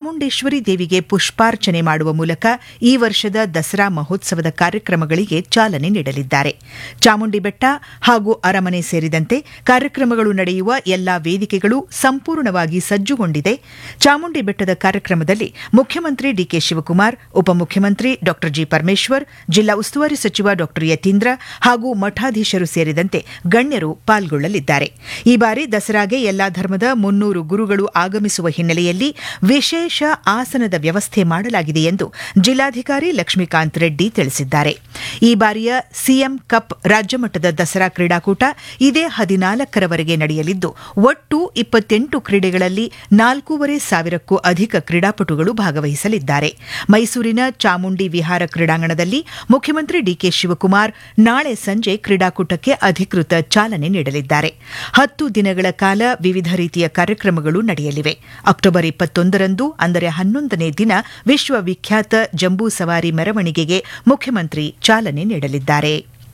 ಚಾಮುಂಡೇಶ್ವರಿ ದೇವಿಗೆ ಪುಷ್ಪಾರ್ಚನೆ ಮಾಡುವ ಮೂಲಕ ಈ ವರ್ಷದ ದಸರಾ ಮಹೋತ್ಸವದ ಕಾರ್ಯಕ್ರಮಗಳಿಗೆ ಚಾಲನೆ ನೀಡಲಿದ್ದಾರೆ ಚಾಮುಂಡಿ ಬೆಟ್ಟ ಹಾಗೂ ಅರಮನೆ ಸೇರಿದಂತೆ ಕಾರ್ಯಕ್ರಮಗಳು ನಡೆಯುವ ಎಲ್ಲಾ ವೇದಿಕೆಗಳು ಸಂಪೂರ್ಣವಾಗಿ ಸಜ್ಜುಗೊಂಡಿದೆ ಚಾಮುಂಡಿ ಬೆಟ್ಟದ ಕಾರ್ಯಕ್ರಮದಲ್ಲಿ ಮುಖ್ಯಮಂತ್ರಿ ಡಿಕೆ ಶಿವಕುಮಾರ್ ಉಪಮುಖ್ಯಮಂತ್ರಿ ಡಾ ಜಿ ಪರಮೇಶ್ವರ್ ಜಿಲ್ಲಾ ಉಸ್ತುವಾರಿ ಸಚಿವ ಡಾ ಯತೀಂದ್ರ ಹಾಗೂ ಮಠಾಧೀಶರು ಸೇರಿದಂತೆ ಗಣ್ಯರು ಪಾಲ್ಗೊಳ್ಳಲಿದ್ದಾರೆ ಈ ಬಾರಿ ದಸರಾಗೆ ಎಲ್ಲಾ ಧರ್ಮದ ಮುನ್ನೂರು ಗುರುಗಳು ಆಗಮಿಸುವ ಹಿನ್ನೆಲೆಯಲ್ಲಿ ವಿಶೇಷ ಆಸನದ ವ್ಯವಸ್ಥೆ ಮಾಡಲಾಗಿದೆ ಎಂದು ಜಿಲ್ಲಾಧಿಕಾರಿ ಲಕ್ಷ್ಮೀಕಾಂತ್ ರೆಡ್ಡಿ ತಿಳಿಸಿದ್ದಾರೆ ಈ ಬಾರಿಯ ಸಿಎಂ ಕಪ್ ರಾಜ್ಯಮಟ್ಟದ ದಸರಾ ಕ್ರೀಡಾಕೂಟ ಇದೇ ಹದಿನಾಲ್ಕರವರೆಗೆ ನಡೆಯಲಿದ್ದು ಒಟ್ಟು ಇಪ್ಪತ್ತೆಂಟು ಕ್ರೀಡೆಗಳಲ್ಲಿ ನಾಲ್ಕೂವರೆ ಸಾವಿರಕ್ಕೂ ಅಧಿಕ ಕ್ರೀಡಾಪಟುಗಳು ಭಾಗವಹಿಸಲಿದ್ದಾರೆ ಮೈಸೂರಿನ ಚಾಮುಂಡಿ ವಿಹಾರ ಕ್ರೀಡಾಂಗಣದಲ್ಲಿ ಮುಖ್ಯಮಂತ್ರಿ ಡಿಕೆ ಶಿವಕುಮಾರ್ ನಾಳೆ ಸಂಜೆ ಕ್ರೀಡಾಕೂಟಕ್ಕೆ ಅಧಿಕೃತ ಚಾಲನೆ ನೀಡಲಿದ್ದಾರೆ ಹತ್ತು ದಿನಗಳ ಕಾಲ ವಿವಿಧ ರೀತಿಯ ಕಾರ್ಯಕ್ರಮಗಳು ನಡೆಯಲಿವೆ ಅಕ್ಟೋಬರ್ ಇಪ್ಪತ್ತೊಂದರಂದು ಅಂದರೆ ಹನ್ನೊಂದನೇ ದಿನ ವಿಶ್ವವಿಖ್ಯಾತ ಜಂಬೂ ಸವಾರಿ ಮೆರವಣಿಗೆಗೆ ಮುಖ್ಯಮಂತ್ರಿ ಚಾಲನೆ ನೀಡಲಿದ್ದಾರೆ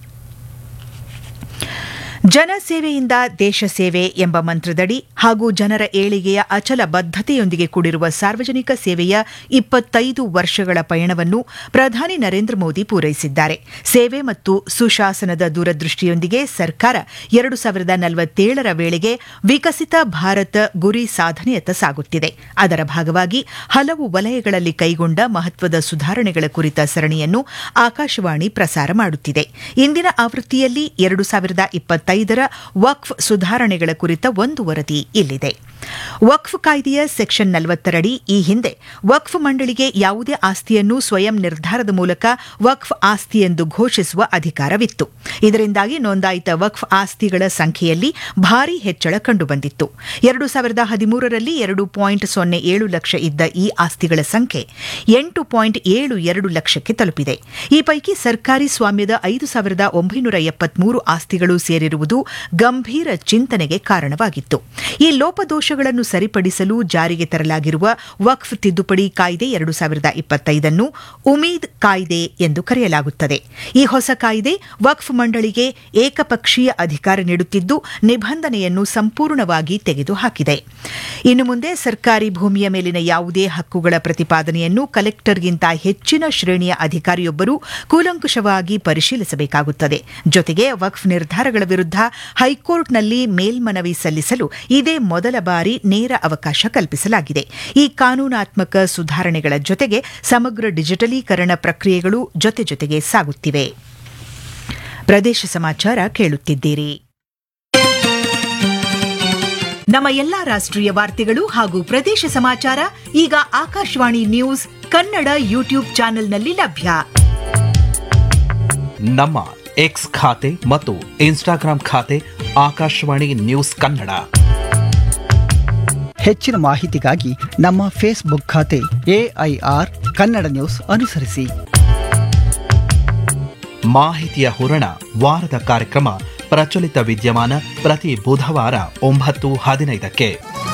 ಜನಸೇವೆಯಿಂದ ದೇಶ ಸೇವೆ ಎಂಬ ಮಂತ್ರದಡಿ ಹಾಗೂ ಜನರ ಏಳಿಗೆಯ ಅಚಲ ಬದ್ಧತೆಯೊಂದಿಗೆ ಕೂಡಿರುವ ಸಾರ್ವಜನಿಕ ಸೇವೆಯ ಇಪ್ಪತ್ತೈದು ವರ್ಷಗಳ ಪಯಣವನ್ನು ಪ್ರಧಾನಿ ನರೇಂದ್ರ ಮೋದಿ ಪೂರೈಸಿದ್ದಾರೆ ಸೇವೆ ಮತ್ತು ಸುಶಾಸನದ ದೂರದೃಷ್ಟಿಯೊಂದಿಗೆ ಸರ್ಕಾರ ಎರಡು ಸಾವಿರದ ನಲವತ್ತೇಳರ ವೇಳೆಗೆ ವಿಕಸಿತ ಭಾರತ ಗುರಿ ಸಾಧನೆಯತ್ತ ಸಾಗುತ್ತಿದೆ ಅದರ ಭಾಗವಾಗಿ ಹಲವು ವಲಯಗಳಲ್ಲಿ ಕೈಗೊಂಡ ಮಹತ್ವದ ಸುಧಾರಣೆಗಳ ಕುರಿತ ಸರಣಿಯನ್ನು ಆಕಾಶವಾಣಿ ಪ್ರಸಾರ ಮಾಡುತ್ತಿದೆ ಇಂದಿನ ಆವೃತ್ತಿಯಲ್ಲಿ ಎರಡು ಸಾವಿರದ ಇಪ್ಪತ್ತೈದರ ವಕ್ಫ್ ಸುಧಾರಣೆಗಳ ಕುರಿತ ಒಂದು ವರದಿ ಇಲ್ಲಿದೆ ವಕ್ಫ್ ಕಾಯ್ದೆಯ ಸೆಕ್ಷನ್ ನಲವತ್ತರಡಿ ಈ ಹಿಂದೆ ವಕ್ಫ್ ಮಂಡಳಿಗೆ ಯಾವುದೇ ಆಸ್ತಿಯನ್ನು ಸ್ವಯಂ ನಿರ್ಧಾರದ ಮೂಲಕ ವಕ್ಫ್ ಆಸ್ತಿ ಎಂದು ಘೋಷಿಸುವ ಅಧಿಕಾರವಿತ್ತು ಇದರಿಂದಾಗಿ ನೋಂದಾಯಿತ ವಕ್ಫ್ ಆಸ್ತಿಗಳ ಸಂಖ್ಯೆಯಲ್ಲಿ ಭಾರೀ ಹೆಚ್ಚಳ ಕಂಡುಬಂದಿತ್ತು ಎರಡು ಸಾವಿರದ ಹದಿಮೂರರಲ್ಲಿ ಎರಡು ಪಾಯಿಂಟ್ ಸೊನ್ನೆ ಏಳು ಲಕ್ಷ ಇದ್ದ ಈ ಆಸ್ತಿಗಳ ಸಂಖ್ಯೆ ಎಂಟು ಪಾಯಿಂಟ್ ಏಳು ಎರಡು ಲಕ್ಷಕ್ಕೆ ತಲುಪಿದೆ ಈ ಪೈಕಿ ಸರ್ಕಾರಿ ಸ್ವಾಮ್ಯದ ಐದು ಸಾವಿರದ ಒಂಬೈನೂರ ಎಪ್ಪತ್ಮೂರು ಆಸ್ತಿಗಳು ಸೇರಿರುವುದು ಗಂಭೀರ ಚಿಂತನೆಗೆ ಕಾರಣವಾಗಿತ್ತು ಈ ಲೋಪದೋಷಗಳನ್ನು ಸರಿಪಡಿಸಲು ಜಾರಿಗೆ ತರಲಾಗಿರುವ ವಕ್ಫ್ ತಿದ್ದುಪಡಿ ಕಾಯ್ದೆ ಎರಡು ಸಾವಿರದ ಇಪ್ಪತ್ತೈದನ್ನು ಉಮೀದ್ ಕಾಯ್ದೆ ಎಂದು ಕರೆಯಲಾಗುತ್ತದೆ ಈ ಹೊಸ ಕಾಯ್ದೆ ವಕ್ಫ್ ಮಂಡಳಿಗೆ ಏಕಪಕ್ಷೀಯ ಅಧಿಕಾರ ನೀಡುತ್ತಿದ್ದು ನಿಬಂಧನೆಯನ್ನು ಸಂಪೂರ್ಣವಾಗಿ ತೆಗೆದುಹಾಕಿದೆ ಇನ್ನು ಮುಂದೆ ಸರ್ಕಾರಿ ಭೂಮಿಯ ಮೇಲಿನ ಯಾವುದೇ ಹಕ್ಕುಗಳ ಪ್ರತಿಪಾದನೆಯನ್ನು ಕಲೆಕ್ಟರ್ಗಿಂತ ಹೆಚ್ಚಿನ ಶ್ರೇಣಿಯ ಅಧಿಕಾರಿಯೊಬ್ಬರು ಕೂಲಂಕುಷವಾಗಿ ಪರಿಶೀಲಿಸಬೇಕಾಗುತ್ತದೆ ಜೊತೆಗೆ ವಕ್ಫ್ ನಿರ್ಧಾರಗಳ ವಿರುದ್ಧ ಹೈಕೋರ್ಟ್ನಲ್ಲಿ ಮೇಲ್ಮನವಿ ಸಲ್ಲಿಸಲು ಇದೇ ಮೊದಲ ಬಾರಿ ನೇರ ಅವಕಾಶ ಕಲ್ಪಿಸಲಾಗಿದೆ ಈ ಕಾನೂನಾತ್ಮಕ ಸುಧಾರಣೆಗಳ ಜೊತೆಗೆ ಸಮಗ್ರ ಡಿಜಿಟಲೀಕರಣ ಪ್ರಕ್ರಿಯೆಗಳು ಜೊತೆ ಜೊತೆಗೆ ಸಾಗುತ್ತಿವೆ ಪ್ರದೇಶ ಸಮಾಚಾರ ಕೇಳುತ್ತಿದ್ದೀರಿ ನಮ್ಮ ಎಲ್ಲಾ ರಾಷ್ಟ್ರೀಯ ವಾರ್ತೆಗಳು ಹಾಗೂ ಪ್ರದೇಶ ಸಮಾಚಾರ ಈಗ ಆಕಾಶವಾಣಿ ನ್ಯೂಸ್ ಕನ್ನಡ ಯೂಟ್ಯೂಬ್ ಚಾನೆಲ್ನಲ್ಲಿ ಲಭ್ಯ ನಮ್ಮ ಎಕ್ಸ್ ಖಾತೆ ಮತ್ತು ಇನ್ಸ್ಟಾಗ್ರಾಂ ಖಾತೆ ಆಕಾಶವಾಣಿ ನ್ಯೂಸ್ ಕನ್ನಡ ಹೆಚ್ಚಿನ ಮಾಹಿತಿಗಾಗಿ ನಮ್ಮ ಫೇಸ್ಬುಕ್ ಖಾತೆ ಎಐಆರ್ ಕನ್ನಡ ನ್ಯೂಸ್ ಅನುಸರಿಸಿ ಮಾಹಿತಿಯ ಹೂರಣ ವಾರದ ಕಾರ್ಯಕ್ರಮ ಪ್ರಚಲಿತ ವಿದ್ಯಮಾನ ಪ್ರತಿ ಬುಧವಾರ ಒಂಬತ್ತು ಹದಿನೈದಕ್ಕೆ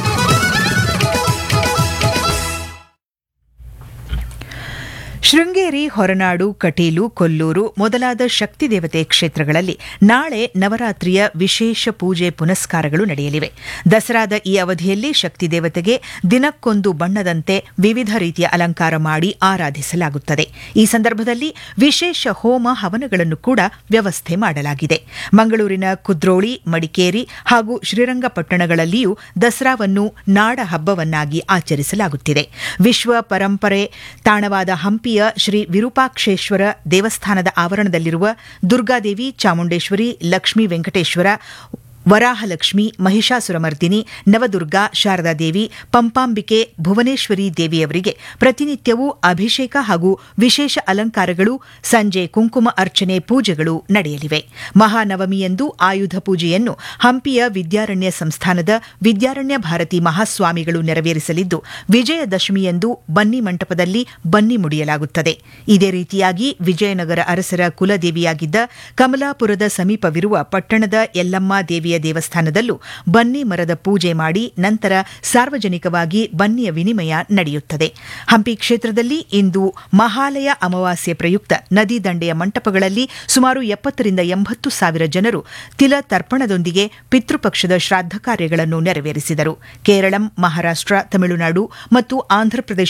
ಶೃಂಗೇರಿ ಹೊರನಾಡು ಕಟೀಲು ಕೊಲ್ಲೂರು ಮೊದಲಾದ ಶಕ್ತಿ ದೇವತೆ ಕ್ಷೇತ್ರಗಳಲ್ಲಿ ನಾಳೆ ನವರಾತ್ರಿಯ ವಿಶೇಷ ಪೂಜೆ ಪುನಸ್ಕಾರಗಳು ನಡೆಯಲಿವೆ ದಸರಾದ ಈ ಅವಧಿಯಲ್ಲಿ ಶಕ್ತಿ ದೇವತೆಗೆ ದಿನಕ್ಕೊಂದು ಬಣ್ಣದಂತೆ ವಿವಿಧ ರೀತಿಯ ಅಲಂಕಾರ ಮಾಡಿ ಆರಾಧಿಸಲಾಗುತ್ತದೆ ಈ ಸಂದರ್ಭದಲ್ಲಿ ವಿಶೇಷ ಹೋಮ ಹವನಗಳನ್ನು ಕೂಡ ವ್ಯವಸ್ಥೆ ಮಾಡಲಾಗಿದೆ ಮಂಗಳೂರಿನ ಕುದ್ರೋಳಿ ಮಡಿಕೇರಿ ಹಾಗೂ ಶ್ರೀರಂಗಪಟ್ಟಣಗಳಲ್ಲಿಯೂ ದಸರಾವನ್ನು ನಾಡ ಹಬ್ಬವನ್ನಾಗಿ ಆಚರಿಸಲಾಗುತ್ತಿದೆ ವಿಶ್ವ ಪರಂಪರೆ ತಾಣವಾದ ಹಂಪಿಯ ಶ್ರೀ ವಿರೂಪಾಕ್ಷೇಶ್ವರ ದೇವಸ್ಥಾನದ ಆವರಣದಲ್ಲಿರುವ ದುರ್ಗಾದೇವಿ ಚಾಮುಂಡೇಶ್ವರಿ ಲಕ್ಷ್ಮೀ ವೆಂಕಟೇಶ್ವರ ವರಾಹಲಕ್ಷ್ಮಿ ಮಹಿಷಾಸುರಮರ್ದಿನಿ ನವದುರ್ಗಾ ಶಾರದಾದೇವಿ ಪಂಪಾಂಬಿಕೆ ಭುವನೇಶ್ವರಿ ದೇವಿಯವರಿಗೆ ಪ್ರತಿನಿತ್ಯವೂ ಅಭಿಷೇಕ ಹಾಗೂ ವಿಶೇಷ ಅಲಂಕಾರಗಳು ಸಂಜೆ ಕುಂಕುಮ ಅರ್ಚನೆ ಪೂಜೆಗಳು ನಡೆಯಲಿವೆ ಮಹಾನವಮಿಯಂದು ಆಯುಧ ಪೂಜೆಯನ್ನು ಹಂಪಿಯ ವಿದ್ಯಾರಣ್ಯ ಸಂಸ್ಥಾನದ ವಿದ್ಯಾರಣ್ಯ ಭಾರತಿ ಮಹಾಸ್ವಾಮಿಗಳು ನೆರವೇರಿಸಲಿದ್ದು ವಿಜಯದಶಮಿಯಂದು ಬನ್ನಿ ಮಂಟಪದಲ್ಲಿ ಬನ್ನಿ ಮುಡಿಯಲಾಗುತ್ತದೆ ಇದೇ ರೀತಿಯಾಗಿ ವಿಜಯನಗರ ಅರಸರ ಕುಲದೇವಿಯಾಗಿದ್ದ ಕಮಲಾಪುರದ ಸಮೀಪವಿರುವ ಪಟ್ಟಣದ ಯಲ್ಲಮ್ಮ ದೇವಿಯ ದೇವಸ್ಥಾನದಲ್ಲೂ ಬನ್ನಿ ಮರದ ಪೂಜೆ ಮಾಡಿ ನಂತರ ಸಾರ್ವಜನಿಕವಾಗಿ ಬನ್ನಿಯ ವಿನಿಮಯ ನಡೆಯುತ್ತದೆ ಹಂಪಿ ಕ್ಷೇತ್ರದಲ್ಲಿ ಇಂದು ಮಹಾಲಯ ಅಮಾವಾಸ್ಯೆ ಪ್ರಯುಕ್ತ ನದಿ ದಂಡೆಯ ಮಂಟಪಗಳಲ್ಲಿ ಸುಮಾರು ಎಪ್ಪತ್ತರಿಂದ ಎಂಬತ್ತು ಸಾವಿರ ಜನರು ತಿಲ ತರ್ಪಣದೊಂದಿಗೆ ಪಿತೃಪಕ್ಷದ ಶ್ರಾದ್ದ ಕಾರ್ಯಗಳನ್ನು ನೆರವೇರಿಸಿದರು ಕೇರಳಂ ಮಹಾರಾಷ್ಟ್ರ ತಮಿಳುನಾಡು ಮತ್ತು ಆಂಧ್ರಪ್ರದೇಶ